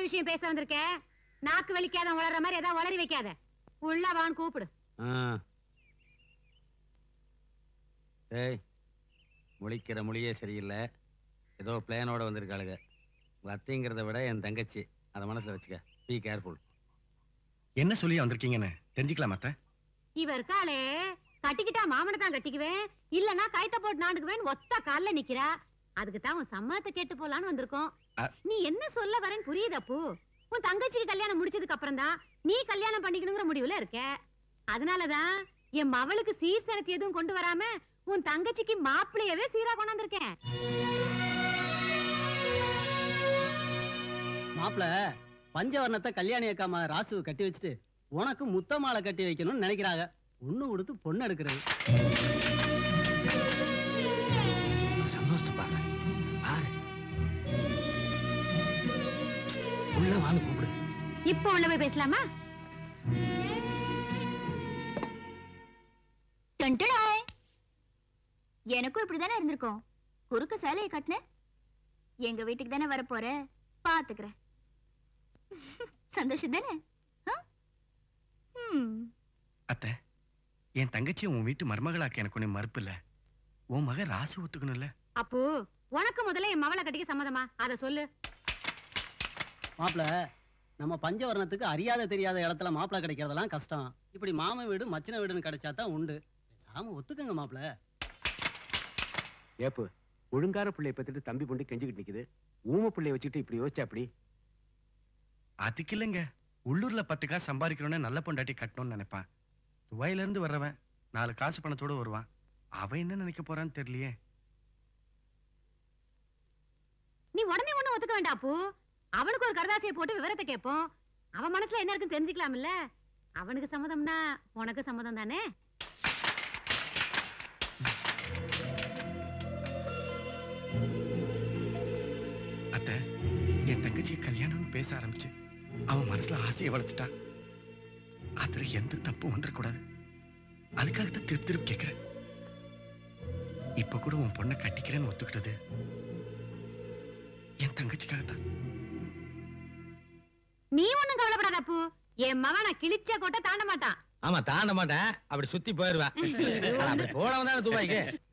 விஷயம் பேச வந்திருக்க நாக்கு வலிக்காத உளற மாதிரி ஏதாவது உளறி வைக்காத உள்ள வான்னு கூப்பிடு ஆ. ஏய் முழிக்கிற மொழியே சரியில்லை ஏதோ பிளானோட வந்திருக்காளுங்க உங்க அத்தைங்கிறத விட என் தங்கச்சி அதை மனசுல வச்சுக்க பி கேர்ஃபுல் என்ன சொல்லி வந்திருக்கீங்கன்னு தெரிஞ்சுக்கலாம் அத்தை இவ இருக்காளே கட்டிக்கிட்டா மாமனை தான் கட்டிக்குவேன் இல்லனா கைத்த போட்டு நாண்டுக்குவேன் ஒத்த கால்ல நிக்கிறா அதுக்கு தான் உன் சம்மதத்தை கேட்டு போலான்னு வந்திருக்கோம் அ- நீ என்ன சொல்ல வரேன்னு புரியுது அப்பு உன் தங்கச்சிக்கு கல்யாணம் முடிச்சதுக்கு அப்புறம் தான் நீ கல்யாணம் பண்ணிக்கணுங்கிற முடிவுல இருக்க அதனாலதான் என் மவளுக்கு சீர் சனத்தி எதுவும் கொண்டு வராம உன் தங்கச்சிக்கு மாப்பிள்ளையவே சீரா கொண்டாந்துருக்கேன் மாப்பிள பஞ்சவர்ணத்தை கல்யாணி அக்காமா ராசுவை கட்டி வச்சுட்டு உனக்கு முத்த மாலை கட்டி வைக்கணும்னு நினைக்கிறாங்க ஒண்ணு கொடுத்து பொண்ணு எடுக்கிறது சந்தோஷத்தை பாரு பாரு உள்ள வான்னு கூப்பிடு இப்போ உள்ள போய் பேசலாமா டன்டடாய். எனக்கும் இப்படிதானே இருந்திருக்கும் குறுக்கு சேலையை கட்டினேன் எங்க வீட்டுக்கு தானே வரப்போற பாத்துக்கிறேன் சந்தோஷம் தானே ஆ? ம். அத்தை என் தங்கச்சி உன் வீட்டு மருமகளாக்க எனக்கு ஒன்றும் மறுப்பு இல்ல உன் மக ராசு ஒத்துக்கணும்ல அப்போ உனக்கு முதல்ல என் மவளை கட்டிக்க சம்மதமா அத சொல்லு மாப்பிள நம்ம பஞ்சவர்ணத்துக்கு அறியாத தெரியாத இடத்துல மாப்பிள கிடைக்கிறதெல்லாம் கஷ்டம் இப்படி மாமன் வீடு மச்சின வீடுன்னு கிடைச்சா தான் உண்டு பேசாம ஒத்துக்குங்க மாப்பிள ஏப்பு ஒழுங்கார பிள்ளைய பத்திட்டு தம்பி பொண்டு கெஞ்சிக்கிட்டு நிக்குது ஊம பிள்ளைய வச்சுட்டு இப்படி யோசிச்சா அப்படி அதுக்கு இல்லைங்க உள்ளூர்ல பத்து காசு சம்பாதிக்கணும்னு நல்ல பொண்டாட்டி கட்டணும்னு நினைப்பான் துபாயில இருந்து வர்றவன் நாலு காசு பணத்தோட வருவான் அவன் என்ன நினைக்க போறான்னு தெரியலையே நீ உடனே ஒண்ணு ஒத்துக்க வேண்டாம் அப்பு அவனுக்கு ஒரு கரதாசியை போட்டு விவரத்தை கேட்போம் அவன் மனசுல என்ன இருக்குன்னு தெரிஞ்சுக்கலாம்ல அவனுக்கு சம்மதம்னா உனக்கு சம்மதம் தானே அத்தை என் தங்கச்சி கல்யாணம்னு பேச ஆரம்பிச்சு அவன் மனசுல ஆசையை வளர்த்துட்டான் அதுல எந்த தப்பும் வந்துடக்கூடாது அதுக்காக தான் திருப்பி திருப்பி கேட்கிறேன் இப்ப கூட உன் பொண்ணை கட்டிக்கிறேன்னு ஒத்துக்கிட்டது என் தங்கச்சிக்காகத்தான் நீ ஒண்ணும் கவலைப்படாத அப்பு என் மகன் கிழிச்ச கொட்டை தாண்ட மாட்டான் ஆமா தாண்ட மாட்டேன் அப்படி சுத்தி போயிருவேன் ஆனா, அப்படி போனவன் தானே துபாய்க்கு